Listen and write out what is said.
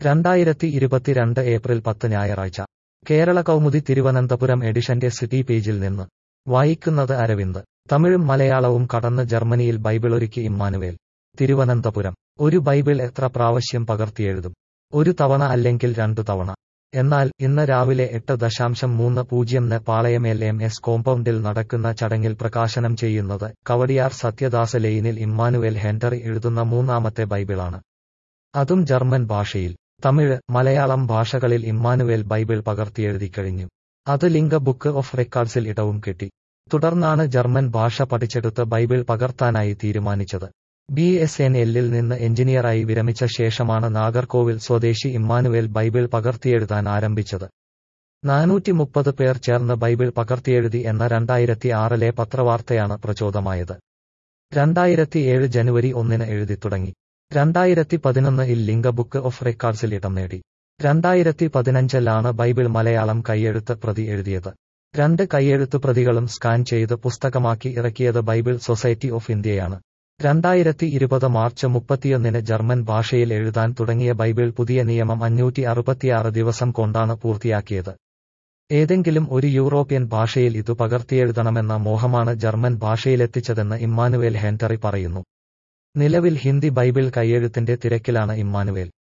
രണ്ടായിരത്തി ഇരുപത്തിരണ്ട് ഏപ്രിൽ പത്ത് ഞായറാഴ്ച കേരള കൗമുദി തിരുവനന്തപുരം എഡിഷന്റെ സിറ്റി പേജിൽ നിന്ന് വായിക്കുന്നത് അരവിന്ദ് തമിഴും മലയാളവും കടന്ന് ജർമ്മനിയിൽ ബൈബിളൊരുക്കി ഇമ്മാനുവേൽ തിരുവനന്തപുരം ഒരു ബൈബിൾ എത്ര പ്രാവശ്യം പകർത്തിയെഴുതും ഒരു തവണ അല്ലെങ്കിൽ രണ്ടു തവണ എന്നാൽ ഇന്ന് രാവിലെ എട്ട് ദശാംശം മൂന്ന് പൂജ്യം ന് പാളയമേൽ എം എസ് കോമ്പൗണ്ടിൽ നടക്കുന്ന ചടങ്ങിൽ പ്രകാശനം ചെയ്യുന്നത് കവടിയാർ സത്യദാസ ലെയിനിൽ ഇമ്മാനുവേൽ ഹെൻഡറി എഴുതുന്ന മൂന്നാമത്തെ ബൈബിളാണ് അതും ജർമ്മൻ ഭാഷയിൽ തമിഴ് മലയാളം ഭാഷകളിൽ ഇമ്മാനുവേൽ ബൈബിൾ പകർത്തിയെഴുതിക്കഴിഞ്ഞു അത് ലിംഗ ബുക്ക് ഓഫ് റെക്കോർഡ്സിൽ ഇടവും കിട്ടി തുടർന്നാണ് ജർമ്മൻ ഭാഷ പഠിച്ചെടുത്ത് ബൈബിൾ പകർത്താനായി തീരുമാനിച്ചത് ബി എസ് എൻ എല്ലിൽ നിന്ന് എഞ്ചിനീയറായി വിരമിച്ച ശേഷമാണ് നാഗർകോവിൽ സ്വദേശി ഇമ്മാനുവേൽ ബൈബിൾ പകർത്തിയെഴുതാൻ ആരംഭിച്ചത് നാനൂറ്റി മുപ്പത് പേർ ചേർന്ന് ബൈബിൾ പകർത്തിയെഴുതി എന്ന രണ്ടായിരത്തി ആറിലെ പത്രവാർത്തയാണ് പ്രചോദമായത് രണ്ടായിരത്തി ഏഴ് ജനുവരി ഒന്നിന് എഴുതി തുടങ്ങി രണ്ടായിരത്തി പതിനൊന്നിൽ ലിംഗ ബുക്ക് ഓഫ് റെക്കോർഡ്സിൽ ഇടം നേടി രണ്ടായിരത്തി പതിനഞ്ചിലാണ് ബൈബിൾ മലയാളം കൈയെഴുത്ത് പ്രതി എഴുതിയത് രണ്ട് കൈയെഴുത്തു പ്രതികളും സ്കാൻ ചെയ്ത് പുസ്തകമാക്കി ഇറക്കിയത് ബൈബിൾ സൊസൈറ്റി ഓഫ് ഇന്ത്യയാണ് രണ്ടായിരത്തി ഇരുപത് മാർച്ച് മുപ്പത്തിയൊന്നിന് ജർമ്മൻ ഭാഷയിൽ എഴുതാൻ തുടങ്ങിയ ബൈബിൾ പുതിയ നിയമം അഞ്ഞൂറ്റി അറുപത്തിയാറ് ദിവസം കൊണ്ടാണ് പൂർത്തിയാക്കിയത് ഏതെങ്കിലും ഒരു യൂറോപ്യൻ ഭാഷയിൽ ഇതു പകർത്തിയെഴുതണമെന്ന മോഹമാണ് ജർമ്മൻ ഭാഷയിലെത്തിച്ചതെന്ന് ഇമ്മാനുവേൽ ഹെൻറ്ററി പറയുന്നു നിലവിൽ ഹിന്ദി ബൈബിൾ കൈയെഴുത്തിന്റെ തിരക്കിലാണ് ഇമ്മാനുവേൽ